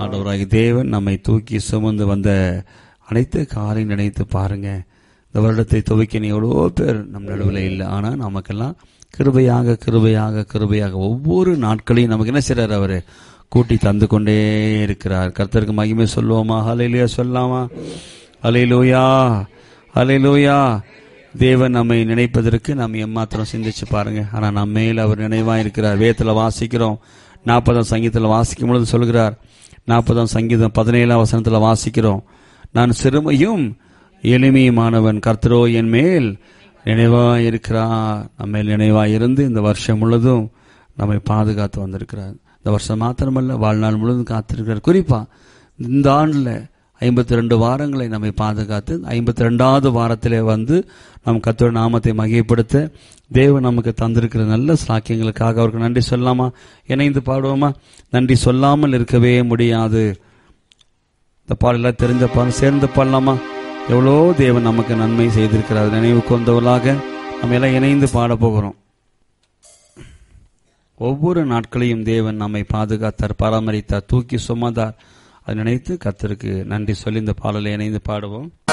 ஆண்டவராகிய தேவன் நம்மை தூக்கி சுமந்து வந்த அனைத்து காலையும் நினைத்து பாருங்க இந்த வருடத்தை துவைக்க நீ எவ்வளோ பேர் நம் நடுவில் இல்லை ஆனால் நமக்கெல்லாம் கிருபையாக கிருபையாக கிருபையாக ஒவ்வொரு நாட்களையும் நமக்கு என்ன செய்றார் அவர் கூட்டி தந்து கொண்டே இருக்கிறார் கர்த்தருக்கு மகிமை சொல்லுவோமா ஹலையிலுயா சொல்லாமா ஹலையிலூயா ஹலையிலூயா தேவன் நம்மை நினைப்பதற்கு நாம் எம்மாத்திரம் சிந்திச்சு பாருங்க ஆனா நம்ம மேல் அவர் நினைவா இருக்கிறார் வேதத்துல வாசிக்கிறோம் நாற்பதாம் சங்கீதத்தில் வாசிக்கும் பொழுது சொல்கிறார் நாற்பதாம் சங்கீதம் பதினேழாம் வசனத்துல வாசிக்கிறோம் நான் சிறுமையும் எளிமையுமானவன் கர்த்தரோ என் மேல் நினைவா இருக்கிறார் நம்ம மேல் நினைவா இருந்து இந்த வருஷம் முழுதும் நம்மை பாதுகாத்து வந்திருக்கிறார் இந்த வருஷம் மாத்திரமல்ல வாழ்நாள் முழுவதும் காத்திருக்கிறார் குறிப்பா இந்த ஆண்டுல ஐம்பத்தி ரெண்டு வாரங்களை நம்மை பாதுகாத்து ஐம்பத்தி ரெண்டாவது வாரத்திலே வந்து நம் கத்தோட நாமத்தை மகிமைப்படுத்த தேவன் நமக்கு தந்திருக்கிற நல்ல சாக்கியங்களுக்காக அவருக்கு நன்றி சொல்லாமா இணைந்து பாடுவோமா நன்றி சொல்லாமல் இருக்கவே முடியாது இந்த பாடலாம் தெரிஞ்ச பாடம் சேர்ந்து பாடலாமா எவ்வளோ தேவன் நமக்கு நன்மை செய்திருக்கிறார் நினைவு கொண்டவர்களாக நம்ம எல்லாம் இணைந்து பாட போகிறோம் ஒவ்வொரு நாட்களையும் தேவன் நம்மை பாதுகாத்தார் பராமரித்தார் தூக்கி சுமந்தார் அதை நினைத்து கர்த்தருக்கு நன்றி சொல்லி இந்த பாடலை இணைந்து பாடுவோம்